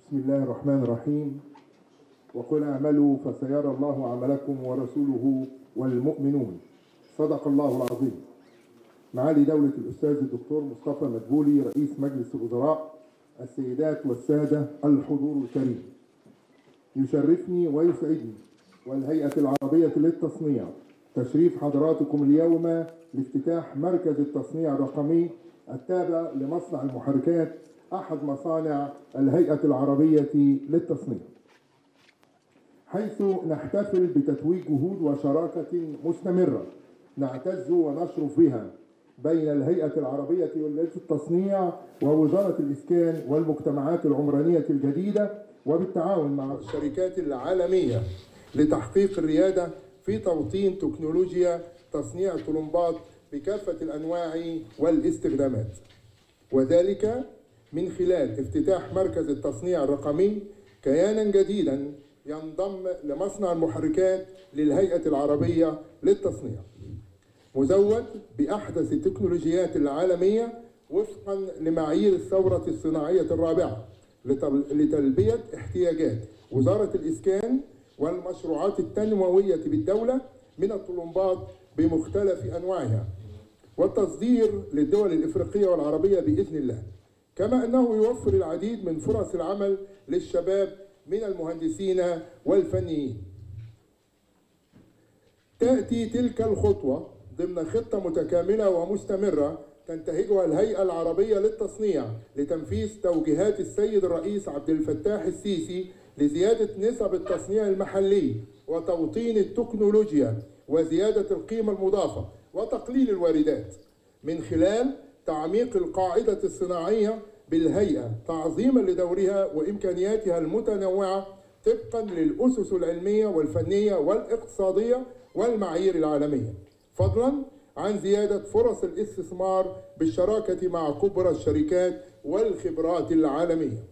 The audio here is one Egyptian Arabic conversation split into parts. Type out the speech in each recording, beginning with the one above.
بسم الله الرحمن الرحيم وقل اعملوا فسيرى الله عملكم ورسوله والمؤمنون صدق الله العظيم معالي دولة الأستاذ الدكتور مصطفى مدبولي رئيس مجلس الوزراء السيدات والسادة الحضور الكريم يشرفني ويسعدني والهيئة العربية للتصنيع تشريف حضراتكم اليوم لافتتاح مركز التصنيع الرقمي التابع لمصنع المحركات أحد مصانع الهيئة العربية للتصنيع حيث نحتفل بتتويج جهود وشراكة مستمرة نعتز ونشرف بها بين الهيئة العربية للتصنيع ووزارة الإسكان والمجتمعات العمرانية الجديدة وبالتعاون مع الشركات العالمية لتحقيق الريادة في توطين تكنولوجيا تصنيع الطلمبات بكافة الأنواع والاستخدامات وذلك من خلال افتتاح مركز التصنيع الرقمي كيانا جديدا ينضم لمصنع المحركات للهيئة العربية للتصنيع مزود بأحدث التكنولوجيات العالمية وفقا لمعايير الثورة الصناعية الرابعة لتلبية احتياجات وزارة الإسكان والمشروعات التنموية بالدولة من الطلمبات بمختلف أنواعها والتصدير للدول الإفريقية والعربية بإذن الله كما أنه يوفر العديد من فرص العمل للشباب من المهندسين والفنيين تأتي تلك الخطوة ضمن خطة متكاملة ومستمرة تنتهجها الهيئة العربية للتصنيع لتنفيذ توجيهات السيد الرئيس عبد الفتاح السيسي لزيادة نسب التصنيع المحلي وتوطين التكنولوجيا وزيادة القيمة المضافة وتقليل الواردات من خلال تعميق القاعدة الصناعية بالهيئة تعظيما لدورها وإمكانياتها المتنوعة طبقا للأسس العلمية والفنية والاقتصادية والمعايير العالمية فضلا عن زيادة فرص الاستثمار بالشراكة مع كبرى الشركات والخبرات العالمية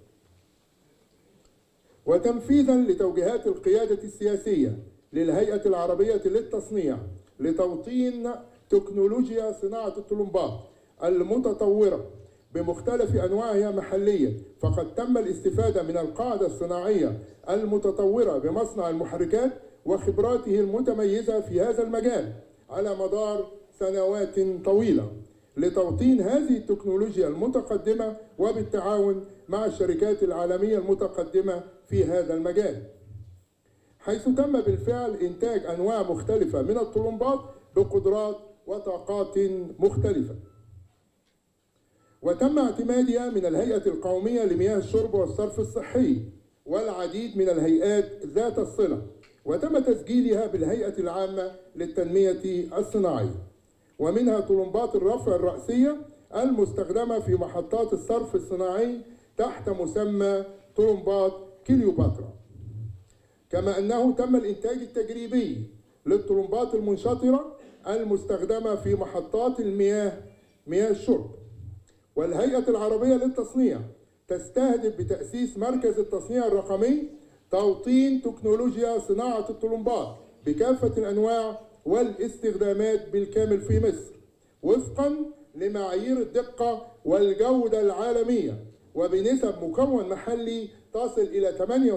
وتنفيذا لتوجيهات القيادة السياسية للهيئة العربية للتصنيع لتوطين تكنولوجيا صناعة الطلمبات المتطورة بمختلف أنواعها محليا فقد تم الاستفادة من القاعدة الصناعية المتطورة بمصنع المحركات وخبراته المتميزة في هذا المجال على مدار سنوات طويلة لتوطين هذه التكنولوجيا المتقدمة وبالتعاون مع الشركات العالمية المتقدمة في هذا المجال حيث تم بالفعل إنتاج أنواع مختلفة من الطلمبات بقدرات وطاقات مختلفة وتم اعتمادها من الهيئة القومية لمياه الشرب والصرف الصحي والعديد من الهيئات ذات الصلة وتم تسجيلها بالهيئة العامة للتنمية الصناعية ومنها طلمبات الرفع الرأسية المستخدمة في محطات الصرف الصناعي تحت مسمى طلمبات كليوباترا كما أنه تم الإنتاج التجريبي للطلمبات المنشطرة المستخدمة في محطات المياه مياه الشرب والهيئة العربية للتصنيع تستهدف بتأسيس مركز التصنيع الرقمي توطين تكنولوجيا صناعة الطلمبات بكافة الأنواع والاستخدامات بالكامل في مصر وفقا لمعايير الدقة والجودة العالمية وبنسب مكون محلي تصل إلى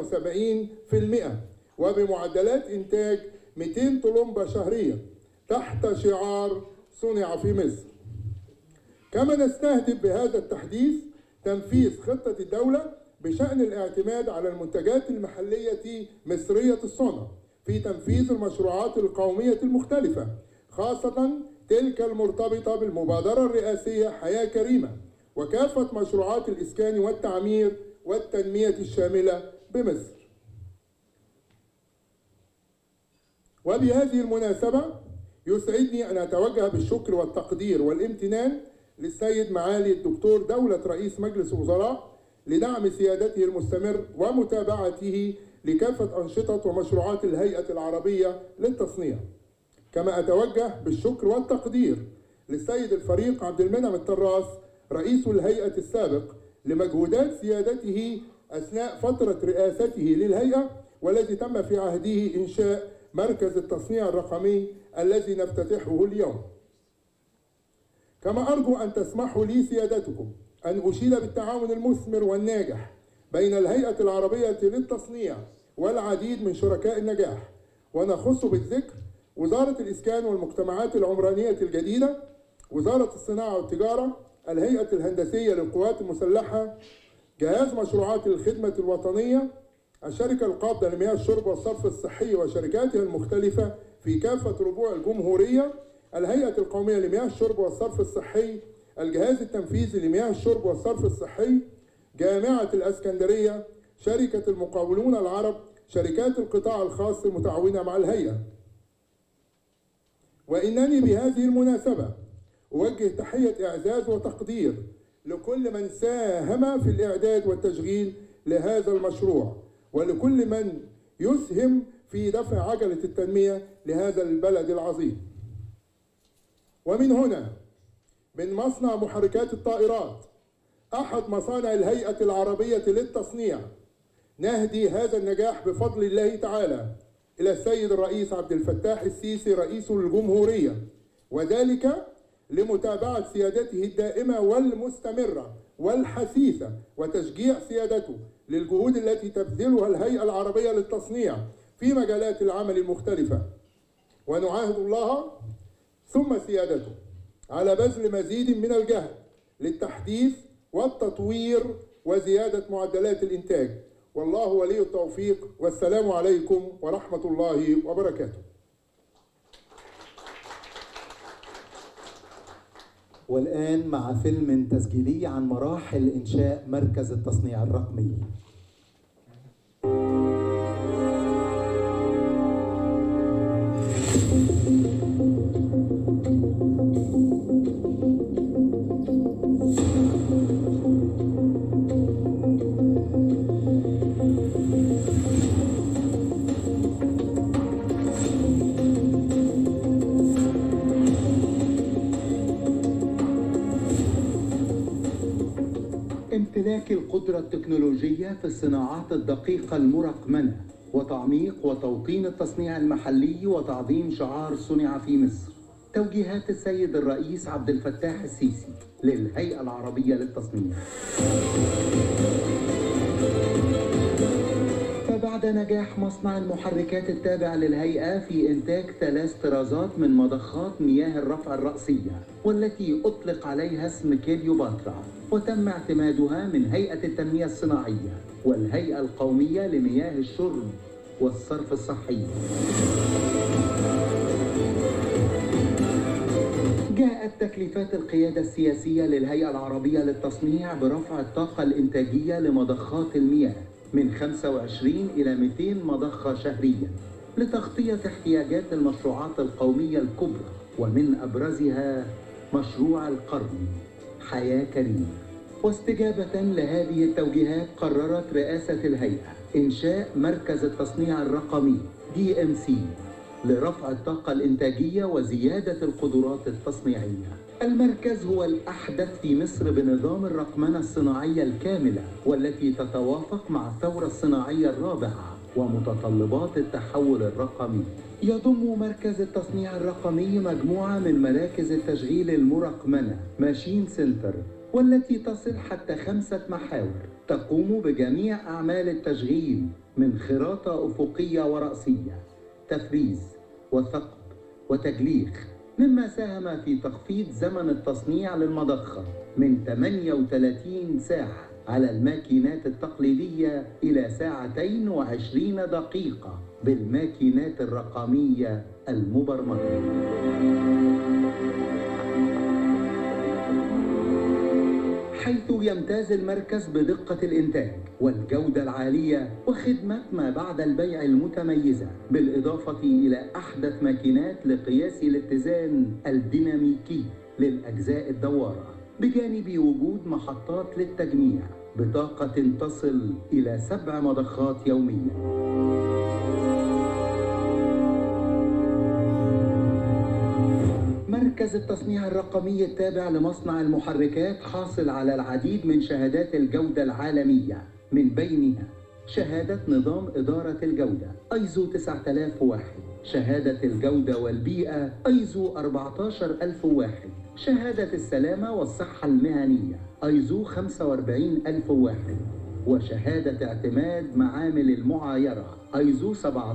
78% وبمعدلات إنتاج 200 طلمبة شهريا تحت شعار صنع في مصر كما نستهدف بهذا التحديث تنفيذ خطة الدولة بشأن الاعتماد على المنتجات المحلية مصرية الصنع في تنفيذ المشروعات القومية المختلفة خاصة تلك المرتبطة بالمبادرة الرئاسية حياة كريمة وكافة مشروعات الإسكان والتعمير والتنمية الشاملة بمصر وبهذه المناسبة يسعدني أن أتوجه بالشكر والتقدير والامتنان للسيد معالي الدكتور دولة رئيس مجلس الوزراء لدعم سيادته المستمر ومتابعته لكافة أنشطة ومشروعات الهيئة العربية للتصنيع كما أتوجه بالشكر والتقدير للسيد الفريق عبد المنعم الطراس رئيس الهيئة السابق لمجهودات سيادته أثناء فترة رئاسته للهيئة والذي تم في عهده إنشاء مركز التصنيع الرقمي الذي نفتتحه اليوم كما أرجو أن تسمحوا لي سيادتكم أن أشيد بالتعاون المثمر والناجح بين الهيئة العربية للتصنيع والعديد من شركاء النجاح ونخص بالذكر وزارة الإسكان والمجتمعات العمرانية الجديدة وزارة الصناعة والتجارة الهيئة الهندسية للقوات المسلحة جهاز مشروعات الخدمة الوطنية الشركة القابضة لمياه الشرب والصرف الصحي وشركاتها المختلفة في كافة ربوع الجمهورية الهيئة القومية لمياه الشرب والصرف الصحي الجهاز التنفيذي لمياه الشرب والصرف الصحي جامعة الأسكندرية شركة المقاولون العرب شركات القطاع الخاص المتعاونة مع الهيئة وإنني بهذه المناسبة أوجه تحية إعزاز وتقدير لكل من ساهم في الإعداد والتشغيل لهذا المشروع ولكل من يسهم في دفع عجلة التنمية لهذا البلد العظيم ومن هنا من مصنع محركات الطائرات أحد مصانع الهيئة العربية للتصنيع نهدي هذا النجاح بفضل الله تعالى إلى السيد الرئيس عبد الفتاح السيسي رئيس الجمهورية وذلك لمتابعة سيادته الدائمة والمستمرة والحثيثة وتشجيع سيادته للجهود التي تبذلها الهيئة العربية للتصنيع في مجالات العمل المختلفة ونعاهد الله ثم سيادته على بذل مزيد من الجهد للتحديث والتطوير وزيادة معدلات الإنتاج والله ولي التوفيق والسلام عليكم ورحمة الله وبركاته والآن مع فيلم تسجيلي عن مراحل إنشاء مركز التصنيع الرقمي امتلاك القدرة التكنولوجية في الصناعات الدقيقة المرقمنة وتعميق وتوطين التصنيع المحلي وتعظيم شعار صنع في مصر توجيهات السيد الرئيس عبد الفتاح السيسي للهيئة العربية للتصنيع فبعد نجاح مصنع المحركات التابع للهيئة في إنتاج ثلاث طرازات من مضخات مياه الرفع الرأسية والتي أطلق عليها اسم كيليوباترا وتم اعتمادها من هيئة التنمية الصناعية والهيئة القومية لمياه الشرب والصرف الصحي جاءت تكليفات القيادة السياسية للهيئة العربية للتصنيع برفع الطاقة الإنتاجية لمضخات المياه من 25 إلى 200 مضخة شهريا لتغطية احتياجات المشروعات القومية الكبرى ومن أبرزها مشروع القرن حياة كريمة واستجابة لهذه التوجيهات قررت رئاسة الهيئة إنشاء مركز التصنيع الرقمي دي ام سي لرفع الطاقة الإنتاجية وزيادة القدرات التصنيعية. المركز هو الأحدث في مصر بنظام الرقمنة الصناعية الكاملة والتي تتوافق مع الثورة الصناعية الرابعة ومتطلبات التحول الرقمي. يضم مركز التصنيع الرقمي مجموعة من مراكز التشغيل المرقمنة ماشين سنتر والتي تصل حتى خمسة محاور تقوم بجميع أعمال التشغيل من خراطة أفقية ورأسية تفريز وثقب وتجليخ مما ساهم في تخفيض زمن التصنيع للمضخة من 38 ساعة على الماكينات التقليدية إلى ساعتين وعشرين دقيقة بالماكينات الرقمية المبرمجة حيث يمتاز المركز بدقة الإنتاج والجودة العالية وخدمة ما بعد البيع المتميزة بالإضافة إلى أحدث ماكينات لقياس الاتزان الديناميكي للأجزاء الدوارة بجانب وجود محطات للتجميع بطاقة تصل إلى سبع مضخات يومياً مركز التصنيع الرقمي التابع لمصنع المحركات حاصل على العديد من شهادات الجودة العالمية من بينها شهادة نظام إدارة الجودة ايزو 9001 شهادة الجودة والبيئة ايزو 14001 شهادة السلامة والصحة المهنية ايزو 45001 وشهادة اعتماد معامل المعايرة ايزو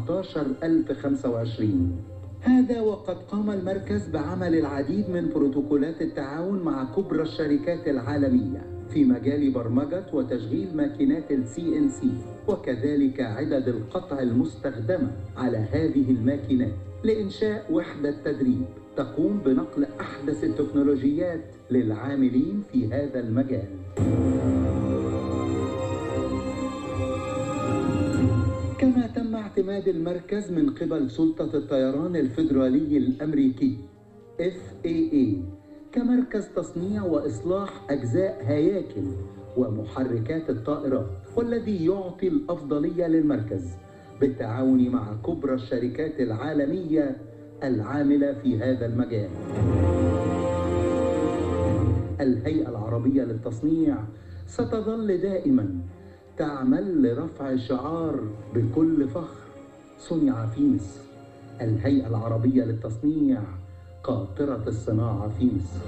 17025 هذا وقد قام المركز بعمل العديد من بروتوكولات التعاون مع كبرى الشركات العالمية في مجال برمجة وتشغيل ماكينات السي ان سي وكذلك عدد القطع المستخدمة على هذه الماكينات لإنشاء وحدة تدريب تقوم بنقل أحدث التكنولوجيات للعاملين في هذا المجال كما تم اعتماد المركز من قبل سلطة الطيران الفيدرالي الأمريكي FAA كمركز تصنيع وإصلاح أجزاء هياكل ومحركات الطائرات والذي يعطي الأفضلية للمركز بالتعاون مع كبرى الشركات العالمية العاملة في هذا المجال الهيئة العربية للتصنيع ستظل دائما تعمل لرفع شعار بكل فخر صنع في مصر الهيئة العربية للتصنيع قاطرة الصناعة في مصر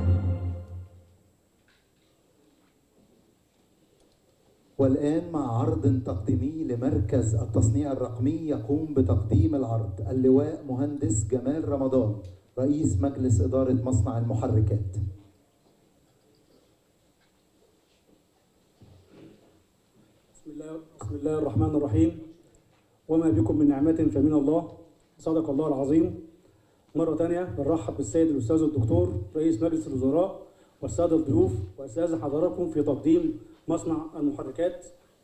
والآن مع عرض تقديمي لمركز التصنيع الرقمي يقوم بتقديم العرض اللواء مهندس جمال رمضان رئيس مجلس إدارة مصنع المحركات بسم الله بسم الله الرحمن الرحيم وما بكم من نعمة فمن الله صدق الله العظيم مرة تانية بنرحب بالسيد الأستاذ الدكتور رئيس مجلس الوزراء والسادة الضيوف وأستاذ حضراتكم في تقديم مصنع المحركات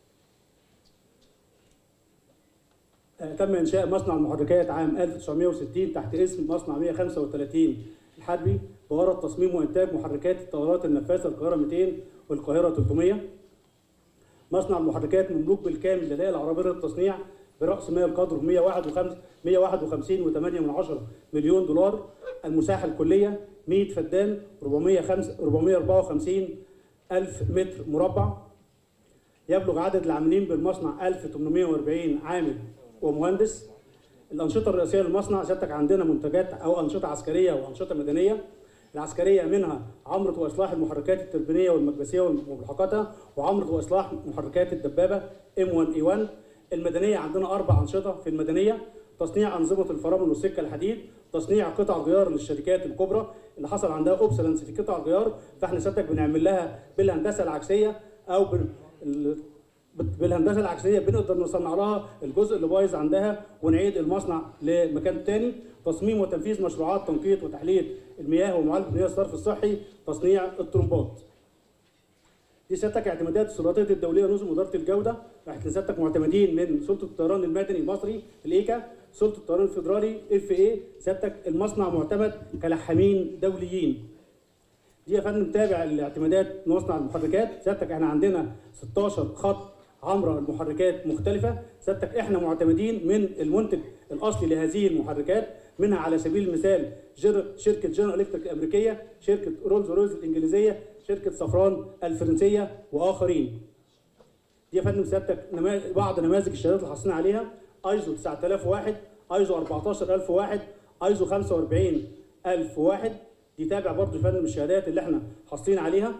آه، تم إنشاء مصنع المحركات عام 1960 تحت اسم مصنع 135 الحربي بغرض تصميم وإنتاج محركات الطائرات النفاثة القاهرة 200 والقاهرة 300 مصنع المحركات مملوك بالكامل للهيئة العربية للتصنيع برأس مال قدره 151 151.8 من عشرة مليون دولار المساحة الكلية 100 فدان 405 454 ألف متر مربع يبلغ عدد العاملين بالمصنع 1840 عامل ومهندس الأنشطة الرئيسية للمصنع سيادتك عندنا منتجات أو أنشطة عسكرية وأنشطة مدنية العسكرية منها عمرة وإصلاح المحركات التربينية والمكبسية وملحقاتها وعمرة وإصلاح محركات الدبابة M1A1 المدنية عندنا أربع أنشطة في المدنية تصنيع أنظمة الفرامل والسكة الحديد تصنيع قطع غيار للشركات الكبرى اللي حصل عندها أوبسلنس في قطع غيار فاحنا سيادتك بنعمل لها بالهندسة العكسية أو بال... ال- بالهندسه العكسيه بنقدر نصنع لها الجزء اللي بايظ عندها ونعيد المصنع لمكان تاني تصميم وتنفيذ مشروعات تنقيط وتحليه المياه ومعالجه مياه الصرف الصحي تصنيع الطرمبات دي سيادتك اعتمادات السلطات الدوليه نظم اداره الجوده احنا سيادتك معتمدين من سلطه الطيران المدني المصري الايكا سلطه الطيران الفيدرالي اف اي سيادتك المصنع معتمد كلحامين دوليين دي يا فندم تابع الاعتمادات مصنع المحركات سيادتك احنا عندنا 16 خط عمرة المحركات مختلفة سيادتك احنا معتمدين من المنتج الاصلي لهذه المحركات منها على سبيل المثال جر... شركة جنرال الكتريك الامريكية شركة رولز رويز الانجليزية شركة صفران الفرنسية واخرين دي يا فندم سيادتك نما... بعض نماذج الشهادات اللي حصلنا عليها ايزو 9001 ايزو 14001 ايزو 45001 دي تابع برضه يا فندم الشهادات اللي احنا حاصلين عليها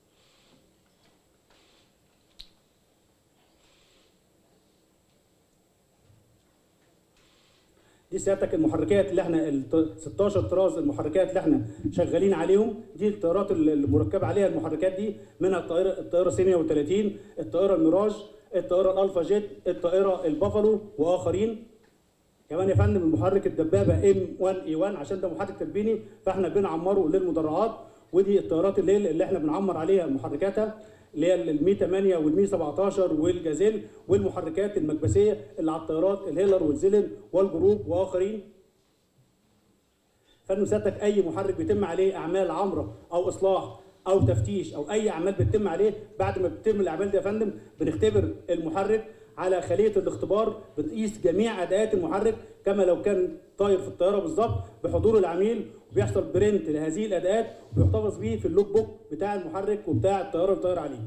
دي سيادتك المحركات اللي احنا ال 16 طراز المحركات اللي احنا شغالين عليهم دي الطيارات المركبه عليها المحركات دي منها الطائره الطائره سي 130 الطائره الميراج الطائره الالفا جيت الطائره البافالو واخرين كمان يا فندم المحرك الدبابه ام 1 اي 1 عشان ده محرك تربيني فاحنا بنعمره للمدرعات ودي الطيارات الليل اللي احنا بنعمر عليها محركاتها اللي هي ال 108 وال 117 والجازيل والمحركات المكبسيه اللي على الطيارات الهيلر والزيلن والجروب واخرين. فندم سيادتك اي محرك بيتم عليه اعمال عمره او اصلاح او تفتيش او اي اعمال بتتم عليه بعد ما بتتم الاعمال دي يا فندم بنختبر المحرك على خليه الاختبار بنقيس جميع اداءات المحرك كما لو كان طاير في الطياره بالظبط بحضور العميل وبيحصل برنت لهذه الاداءات ويحتفظ بيه في اللوك بوك بتاع المحرك وبتاع الطياره اللي طاير عليه.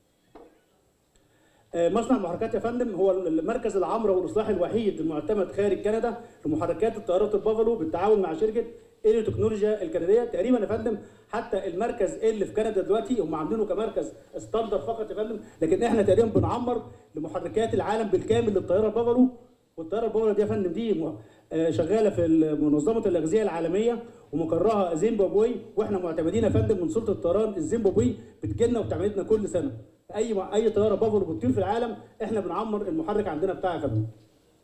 آه، مصنع المحركات يا فندم هو المركز العمره والاصلاح الوحيد المعتمد خارج كندا لمحركات الطيارات البافالو بالتعاون مع شركه اليو تكنولوجيا الكنديه تقريبا يا فندم حتى المركز اللي في كندا دلوقتي هم عاملينه كمركز ستاندر فقط يا فندم لكن احنا تقريبا بنعمر لمحركات العالم بالكامل للطياره بافالو والطياره البافالو دي يا فندم دي م- آه، شغاله في منظمه الاغذيه العالميه ومقرها زيمبابوي واحنا معتمدين يا فندم من سلطه الطيران الزيمبابوي بتجيلنا وبتعمل لنا كل سنه اي اي طياره بافالو بتطير في العالم احنا بنعمر المحرك عندنا بتاعها يا فندم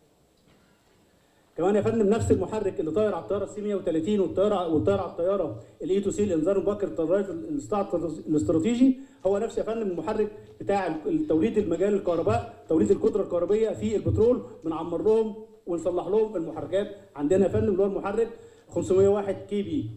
كمان يا فندم نفس المحرك اللي طاير على الطياره سي 130 والطياره والطاير على الطياره الاي تو سي الانذار المبكر الطيارات الاستطاعه الاستراتيجي هو نفس يا فندم المحرك بتاع توليد المجال الكهرباء توليد القدره الكهربيه في البترول بنعمر لهم ونصلح لهم المحركات عندنا يا فندم اللي هو المحرك 501 كي بي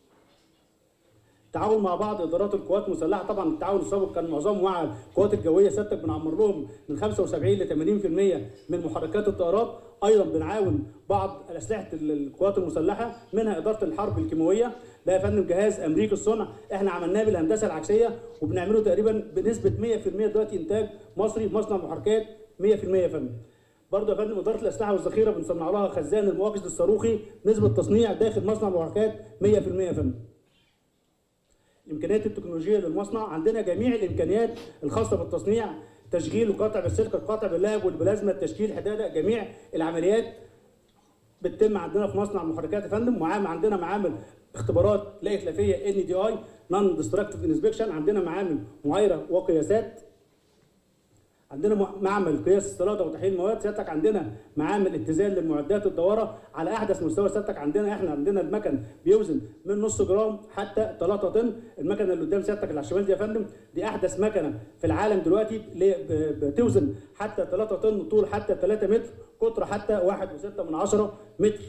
تعاون مع بعض ادارات القوات المسلحه طبعا التعاون السابق كان معظمه مع القوات الجويه سيادتك بنعمر لهم من 75 ل 80% من محركات الطائرات ايضا بنعاون بعض اسلحه القوات المسلحه منها اداره الحرب الكيماويه ده يا فندم جهاز امريكي الصنع احنا عملناه بالهندسه العكسيه وبنعمله تقريبا بنسبه 100% دلوقتي انتاج مصري في مصنع محركات 100% يا فندم برضه يا فندم اداره الاسلحه والذخيره بنصنع لها خزان المواقد الصاروخي نسبه تصنيع داخل مصنع محركات 100% يا فندم الامكانيات التكنولوجيه للمصنع عندنا جميع الامكانيات الخاصه بالتصنيع تشغيل وقطع بالسلك القاطع باللهب والبلازما التشكيل حداده جميع العمليات بتتم عندنا في مصنع المحركات يا فندم وعام عندنا معامل اختبارات لا اتلافيه ان دي اي نون ديستركتيف انسبكشن عندنا معامل معايره وقياسات عندنا مع- معمل قياس استيراد وتحليل مواد سيادتك عندنا معامل اتزان للمعدات الدواره على احدث مستوى سيادتك عندنا احنا عندنا المكن بيوزن من نص جرام حتى 3 طن المكنه اللي قدام سيادتك اللي على الشمال دي يا فندم دي احدث مكنه في العالم دلوقتي اللي ب- بتوزن حتى 3 طن طول حتى 3 متر قطر حتى 1.6 من 10 متر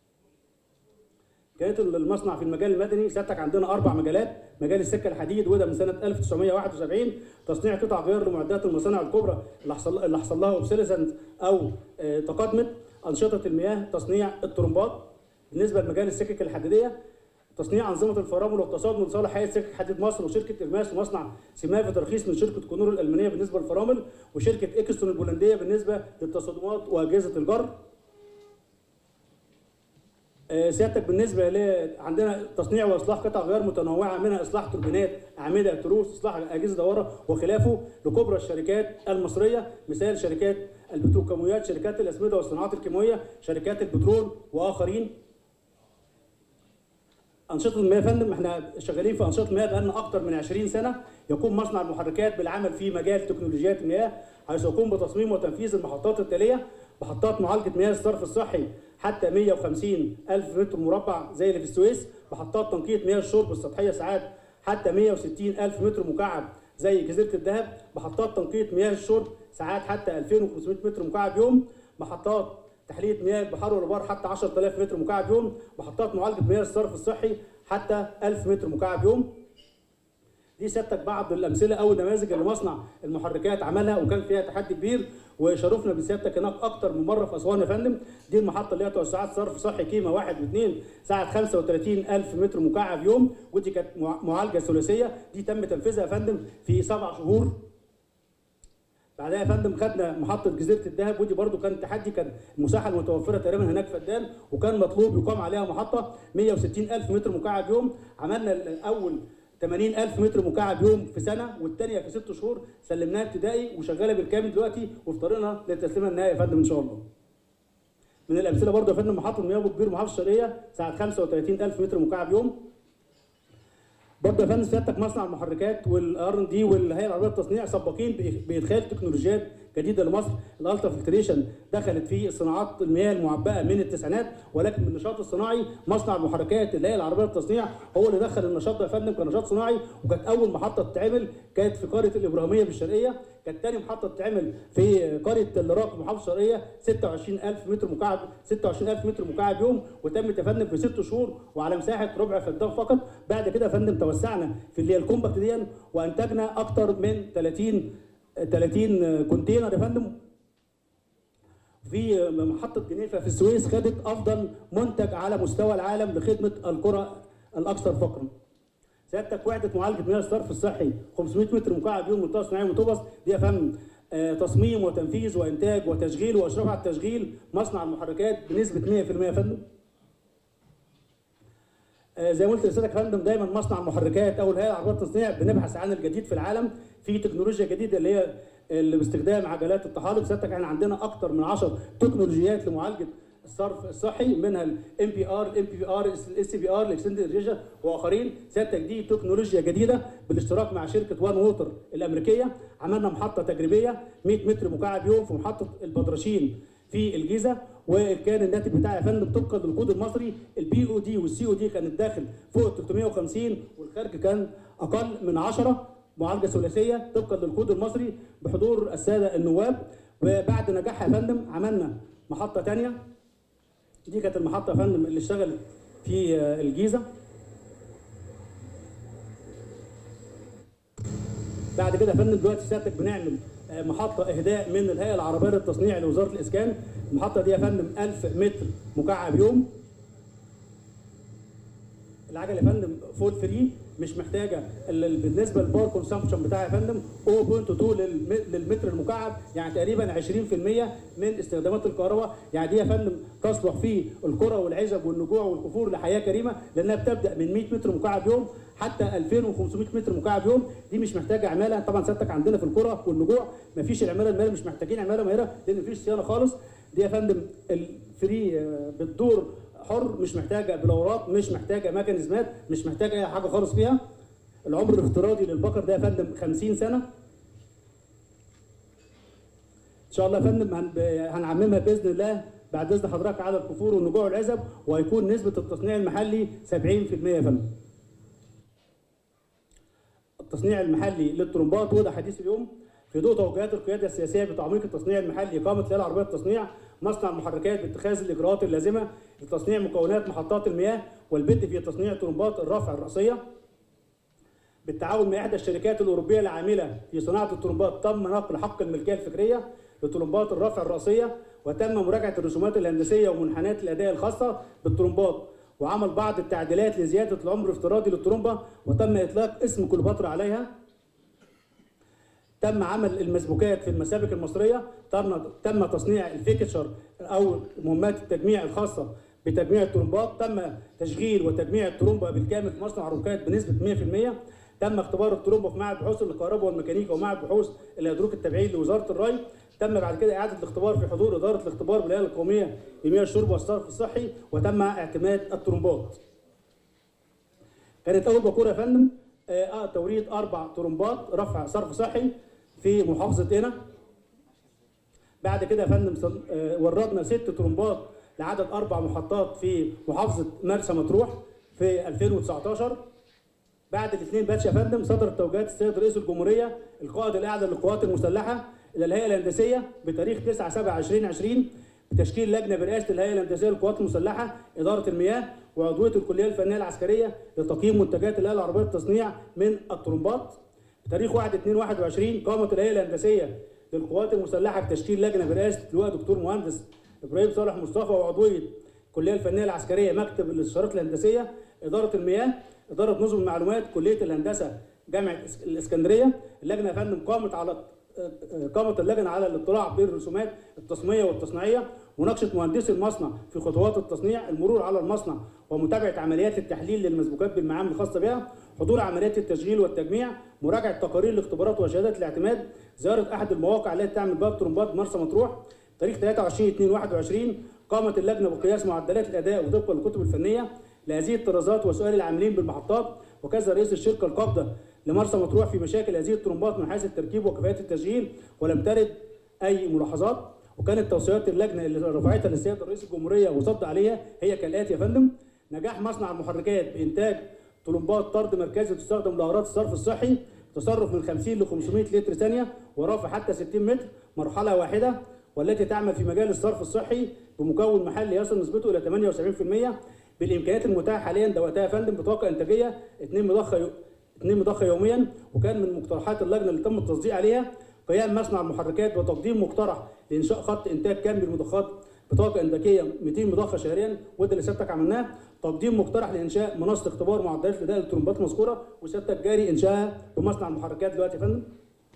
كانت المصنع في المجال المدني سيادتك عندنا اربع مجالات مجال السكه الحديد وده من سنه 1971 تصنيع قطع غيار لمعدات المصانع الكبرى اللي حصل اللي حصل لها اوبسيلسنت او آه، تقدمت انشطه المياه تصنيع الطرمبات بالنسبه لمجال السكك الحديديه تصنيع انظمه الفرامل والتصادم لصالح هيئه سكك حديد مصر وشركه ارماس ومصنع سماف ترخيص من شركه كونور الالمانيه بالنسبه للفرامل وشركه اكستون البولنديه بالنسبه للتصادمات واجهزه الجر آه، سيادتك بالنسبه ل عندنا تصنيع واصلاح قطع غيار متنوعه منها اصلاح توربينات اعمده تروس اصلاح اجهزه دوره وخلافه لكبرى الشركات المصريه مثال شركات البتروكيماويات شركات الاسمده والصناعات الكيماويه شركات البترول واخرين انشطه المياه يا فندم احنا شغالين في انشطه المياه بقالنا اكثر من 20 سنه يقوم مصنع المحركات بالعمل في مجال تكنولوجيات المياه حيث يقوم بتصميم وتنفيذ المحطات التاليه محطات معالجه مياه الصرف الصحي حتى 150 الف متر مربع زي اللي في السويس محطات تنقيه مياه الشرب السطحيه ساعات حتى 160 الف متر مكعب زي جزيره الذهب محطات تنقيه مياه الشرب ساعات حتى 2500 متر مكعب يوم محطات تحليه مياه البحار والابار حتى 10000 متر مكعب يوم محطات معالجه مياه الصرف الصحي حتى 1000 متر مكعب يوم دي سيادتك بعض الامثله او النماذج اللي مصنع المحركات عملها وكان فيها تحدي كبير وشرفنا بسيادتك هناك اكتر من مره في اسوان يا فندم دي المحطه اللي هي توسعات صرف صحي كيما واحد واثنين ساعه 35000 متر مكعب يوم ودي كانت مع- معالجه ثلاثيه دي تم تنفيذها يا فندم في سبع شهور بعدها يا فندم خدنا محطه جزيره الذهب ودي برضو كان تحدي كان المساحه المتوفره تقريبا هناك فدان وكان مطلوب يقام عليها محطه 160 الف متر مكعب يوم عملنا الاول 80 الف متر مكعب يوم في سنه والثانيه في ست شهور سلمناها ابتدائي وشغاله بالكامل دلوقتي وفي طريقنا للتسليمه النهائي يا فندم ان شاء الله. من الامثله برضو يا فندم محطه مياه ابو كبير محافظه الشرقيه ساعه 35 الف متر مكعب يوم برضه يا فندم سيادتك مصنع المحركات والار ان دي والهيئه العربيه للتصنيع سباقين بإخ- بادخال تكنولوجيات جديده لمصر الالترا فلتريشن دخلت في صناعات المياه المعبأه من التسعينات ولكن بالنشاط الصناعي مصنع المحركات الهيئه العربيه للتصنيع هو اللي دخل النشاط ده يا فندم كنشاط صناعي وكانت اول محطه تتعمل كانت في قريه الابراهيميه بالشرقيه كانت ثاني محطه تتعمل في قريه الراق محافظه الشرقيه 26000 متر مكعب 26000 متر مكعب يوم وتمت يا فندم في ست شهور وعلى مساحه ربع فدان فقط بعد كده يا فندم توسعنا في اللي هي الكومباكت دي وانتجنا اكثر من 30 30 كونتينر يا فندم في محطة جنيفة في السويس خدت أفضل منتج على مستوى العالم لخدمة القرى الأكثر فقرا. سيادتك وحدة معالجة مياه الصرف الصحي 500 متر مكعب يوم منطقة صناعية متوبس دي يا فندم آه، تصميم وتنفيذ وإنتاج وتشغيل وإشراف على التشغيل مصنع المحركات بنسبة 100% يا فندم. آه، زي ما قلت لسيادتك يا فندم دايما مصنع المحركات او الهيئه العربيه للتصنيع بنبحث عن الجديد في العالم في تكنولوجيا جديده اللي هي اللي باستخدام عجلات الطحالب سيادتك احنا عندنا اكتر من 10 تكنولوجيات لمعالجه الصرف الصحي منها الام بي ار الام بي ار الاس بي ار الاكستندد ريجن واخرين سيادتك دي تكنولوجيا جديده بالاشتراك مع شركه وان ووتر الامريكيه عملنا محطه تجريبيه 100 متر مكعب يوم في محطه البدرشين في الجيزه وكان الناتج بتاعي يا فندم طبقا للكود المصري البي او دي والسي او دي كان الداخل فوق 350 والخارج كان اقل من 10 معالجه ثلاثيه طبقا للكود المصري بحضور الساده النواب وبعد نجاحها يا فندم عملنا محطه ثانيه دي كانت المحطه يا فندم اللي اشتغلت في آه، الجيزه بعد كده يا فندم دلوقتي سيادتك بنعمل آه، محطه اهداء من الهيئه العربيه للتصنيع لوزاره الاسكان المحطه دي يا فندم 1000 متر مكعب يوم العجله يا فندم فول فري مش محتاجه ال- ال- بالنسبه للباور كونسامبشن بتاعها يا فندم 0.2 للم- للمتر المكعب يعني تقريبا 20% من استخدامات الكهرباء يعني دي يا فندم تصلح في القرى والعزب والنجوع والكفور لحياه كريمه لانها بتبدا من 100 متر مكعب يوم حتى 2500 متر مكعب يوم دي مش محتاجه عماله طبعا سيادتك عندنا في القرى والنجوع مفيش العماله الماليه مش محتاجين عماله ماهره لان مفيش صيانه خالص دي يا فندم الفري آه، بتدور حر مش محتاجه بلورات مش محتاجه ميكانيزمات مش محتاجه اي حاجه خالص فيها العمر الافتراضي للبقر ده يا فندم 50 سنه ان شاء الله يا فندم هن- هنعممها باذن الله بعد اذن حضرتك على الكفور والنجوع والعزب وهيكون نسبه التصنيع المحلي 70% يا فندم التصنيع المحلي للطرمبات وده حديث اليوم في ضوء توجيهات القياده السياسيه بتعميق التصنيع المحلي اقامه الهيئه العربيه للتصنيع مصنع المحركات باتخاذ الاجراءات اللازمه لتصنيع مكونات محطات المياه والبدء في تصنيع طرمبات الرفع الراسيه بالتعاون مع احدى الشركات الاوروبيه العامله في صناعه الطرمبات تم نقل حق الملكيه الفكريه لطرمبات الرفع الراسيه وتم مراجعه الرسومات الهندسيه ومنحنيات الاداء الخاصه بالطرمبات وعمل بعض التعديلات لزياده العمر الافتراضي للطرمبه وتم اطلاق اسم كليوباترا عليها تم عمل المسبوكات في المسابك المصريه تم تم تصنيع الفيكتشر او مهمات التجميع الخاصه بتجميع الطرمبات تم تشغيل وتجميع الطرمبه بالكامل في مصنع عروكات بنسبه 100% تم اختبار الطرمبه في معهد بحوث الكهرباء والميكانيكا ومعهد بحوث الهيدروك التابعين لوزاره الري تم بعد كده اعاده الاختبار في حضور اداره الاختبار بالهيئه القوميه لمياه الشرب والصرف الصحي وتم اعتماد الطرمبات كانت اول باكوره يا فندم آه آه، توريد اربع طرمبات رفع صرف صحي في محافظه قنا بعد كده يا فندم صن- آه، وردنا ست طرمبات لعدد اربع محطات في محافظه مرسى مطروح في 2019 بعد الاثنين باتش يا فندم صدرت توجيهات السيد رئيس الجمهوريه القائد الاعلى للقوات المسلحه الى الهيئه الهندسيه بتاريخ 9 7 2020 بتشكيل لجنه برئاسه الهيئه الهندسيه للقوات المسلحه اداره المياه وعضويه الكليه الفنيه العسكريه لتقييم منتجات الهيئه العربيه للتصنيع من الطرمبات بتاريخ 1 2 21 قامت الهيئه الهندسيه للقوات المسلحه بتشكيل لجنه برئاسه اللواء دكتور مهندس ابراهيم صالح مصطفى وعضويه الكليه الفنيه العسكريه مكتب الاستشارات الهندسيه اداره المياه اداره نظم المعلومات كليه الهندسه جامعه إس- الاسكندريه اللجنه يا فندم قامت على قامت اللجنه على الاطلاع بالرسومات التصميميه والتصنيعيه مناقشه مهندسي المصنع في خطوات التصنيع المرور على المصنع ومتابعه عمليات التحليل للمسبوكات بالمعامل الخاصه بها حضور عمليات التشغيل والتجميع مراجعه تقارير الاختبارات وشهادات الاعتماد زياره احد المواقع التي تعمل باب طرمبات مرسى مطروح تاريخ 23 2 21 قامت اللجنه بقياس معدلات الاداء وطبقا للكتب الفنيه لهذه الطرازات وسؤال العاملين بالمحطات وكذا رئيس الشركه القابضه لمرسى مطروح في مشاكل هذه الطرمبات من حيث التركيب وكفاءه التشغيل ولم ترد اي ملاحظات وكانت توصيات اللجنه اللي رفعتها للسيد رئيس الجمهوريه وصد عليها هي كالاتي يا فندم نجاح مصنع المحركات بانتاج طلمبات طرد مركزي تستخدم لاغراض الصرف الصحي تصرف من 50 ل 500 لتر ثانيه ورفع حتى 60 متر مرحله واحده والتي تعمل في مجال الصرف الصحي بمكون محلي يصل نسبته الى 78% بالامكانيات المتاحه حاليا دواتها يا فندم بطاقه انتاجيه 2 مضخه يو- 2 مضخه يوميا وكان من مقترحات اللجنه اللي تم التصديق عليها قيام مصنع المحركات بتقديم مقترح لانشاء خط انتاج كامل للمضخات بطاقه انتاجيه 200 مضخه شهريا وده اللي سيادتك عملناه تقديم مقترح لانشاء منصه اختبار معدلات الاداء للطرمبات المذكوره وسيادتك جاري انشائها بمصنع المحركات دلوقتي يا فندم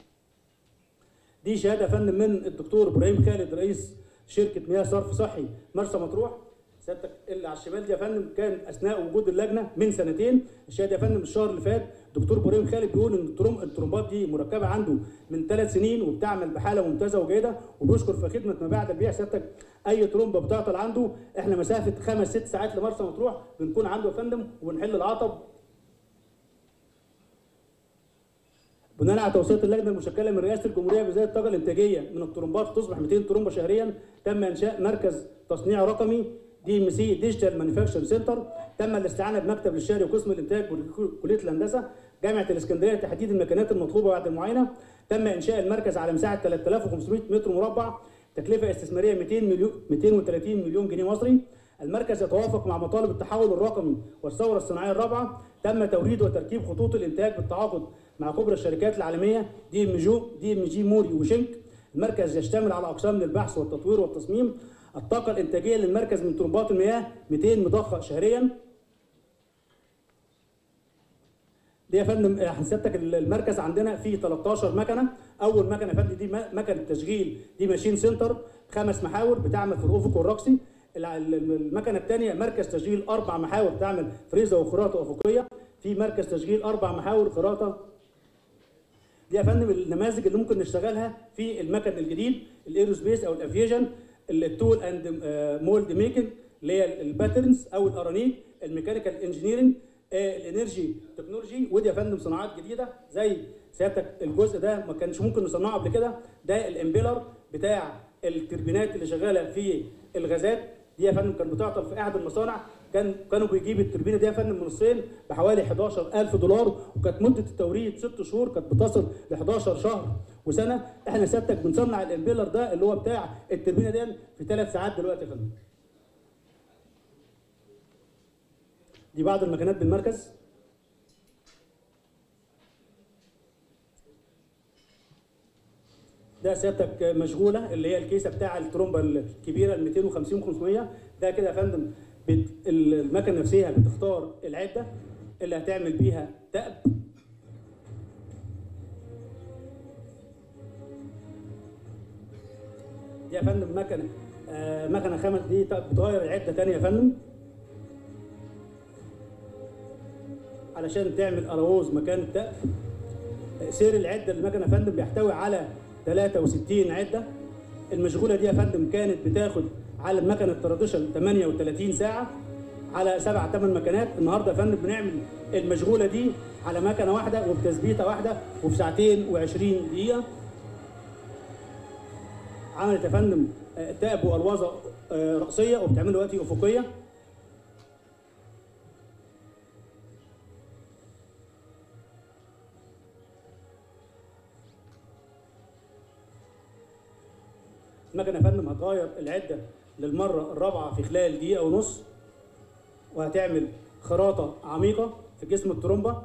دي شهاده يا فندم من الدكتور ابراهيم خالد رئيس شركه مياه صرف صحي مرسى مطروح سيادتك اللي على الشمال دي يا فندم كان اثناء وجود اللجنه من سنتين الشاهد يا فندم الشهر اللي فات دكتور ابراهيم خالد بيقول ان التروم الترومبات دي مركبه عنده من ثلاث سنين وبتعمل بحاله ممتازه وجيده وبيشكر في خدمه ما بعد البيع سيادتك اي ترومبه بتعطل عنده احنا مسافه خمس ست ساعات لمرسى مطروح بنكون عنده يا فندم وبنحل العطب بناء على توصيه اللجنه المشكله من رئاسه الجمهوريه بزياده الطاقه الانتاجيه من الطرمبات تصبح 200 طرمبه شهريا تم انشاء مركز تصنيع رقمي دي ام سي ديجيتال مانيفاكتشر سنتر تم الاستعانه بمكتب الشهري وقسم الانتاج بكليه الهندسه جامعه الاسكندريه لتحديد المكانات المطلوبه بعد المعاينه تم انشاء المركز على مساحه 3500 متر مربع تكلفه استثماريه 200 مليون 230 مليون جنيه مصري المركز يتوافق مع مطالب التحول الرقمي والثوره الصناعيه الرابعه تم توريد وتركيب خطوط الانتاج بالتعاقد مع كبرى الشركات العالميه دي ام جو دي ام جي موري وشنك المركز يشتمل على اقسام للبحث والتطوير والتصميم الطاقه الانتاجيه للمركز من طرمبات المياه 200 مضخه شهريا دي يا فندم آه، سيادتك المركز عندنا فيه 13 مكنه اول مكنه يا فندم دي م- مكنه تشغيل دي ماشين سنتر خمس محاور بتعمل في الافق والرأسي الع- ال- ال- المكنه الثانيه مركز تشغيل اربع محاور بتعمل فريزه وخراطه افقيه في مركز تشغيل اربع محاور خراطه دي يا فندم النماذج اللي ممكن نشتغلها في المكن الجديد الايروسبيس او الافيجن التول اند مولد ميكنج اللي هي الباترنز او الارانيك الميكانيكال انجينيرنج الانرجي تكنولوجي ودي يا فندم صناعات جديده زي سيادتك الجزء ده ما كانش ممكن نصنعه قبل كده ده الامبيلر بتاع التربينات اللي شغاله في الغازات دي يا فندم كان بتعطل في احد المصانع كان كانوا بيجيب التوربينه دي يا فندم من الصين بحوالي 11000 دولار وكانت مده التوريد ست شهور كانت بتصل ل 11 شهر وسنه احنا سيادتك بنصنع الامبيلر ده اللي هو بتاع التوربينه دي في ثلاث ساعات دلوقتي يا فندم دي بعض المكانات بالمركز ده سيادتك مشغوله اللي هي الكيسه بتاع الترومبه الكبيره ال 250 500 ده كده يا فندم بت... المكنه نفسها بتختار العده اللي هتعمل بيها تأب دي يا فندم مكنه آه مكنه خمس دي بتغير العده تانية يا فندم علشان تعمل اراوز مكان التأب سير العده المكنه يا فندم بيحتوي على 63 عده المشغوله دي يا فندم كانت بتاخد على المكنه التراديشن 38 ساعه على سبع ثمان مكنات النهارده يا فندم بنعمل المشغوله دي على مكنه واحده وبتثبيته واحده وفي ساعتين و20 دقيقه عملت يا فندم آه، تاب والوظه آه، راسيه وبتعمل دلوقتي افقيه المكنه يا فندم هتغير العده للمره الرابعه في خلال دقيقه ونص وهتعمل خراطه عميقه في جسم الترومبه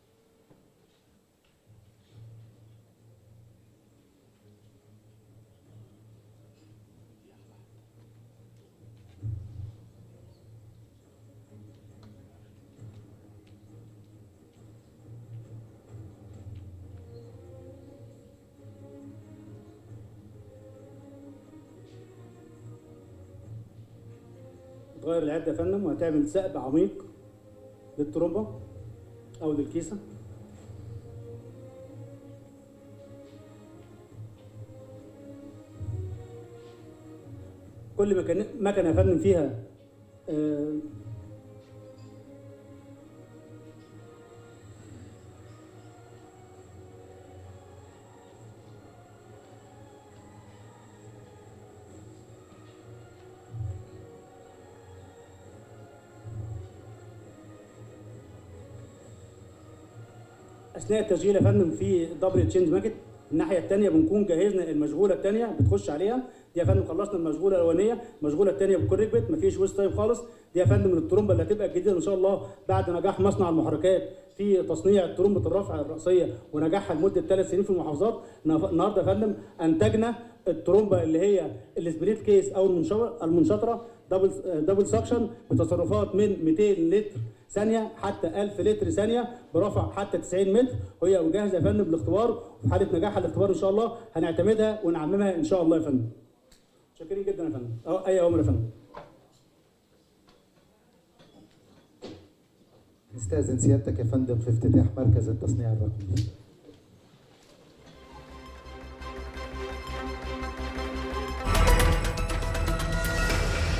تغير العده يا فندم وهتعمل ثقب عميق للترومبه او للكيسه كل مكان مكنه يا فندم فيها آه، اثناء التسجيل يا فندم في دبل تشينج ماكت الناحيه الثانيه بنكون جهزنا المشغوله الثانيه بتخش عليها دي يا فندم خلصنا المشغوله الاولانيه المشغوله الثانيه بتكون ركبت مفيش ويست تايم خالص دي يا فندم من الترومبه اللي هتبقى الجديده ان شاء الله بعد نجاح مصنع المحركات في تصنيع ترومبه الرفع الراسيه ونجاحها لمده ثلاث سنين في المحافظات النهارده يا فندم انتجنا الترومبه اللي هي السبريت كيس او المنشطره المنشطره دبل دبل سكشن بتصرفات من 200 لتر ثانيه حتى 1000 لتر ثانيه برفع حتى 90 متر وهي جاهزه يا فندم للاختبار وفي حاله نجاحها الاختبار ان شاء الله هنعتمدها ونعممها ان شاء الله يا فندم. شاكرين جدا يا فندم. أه، اي اوامر يا فندم. نستأذن سيادتك يا فندم في افتتاح مركز التصنيع الرقمي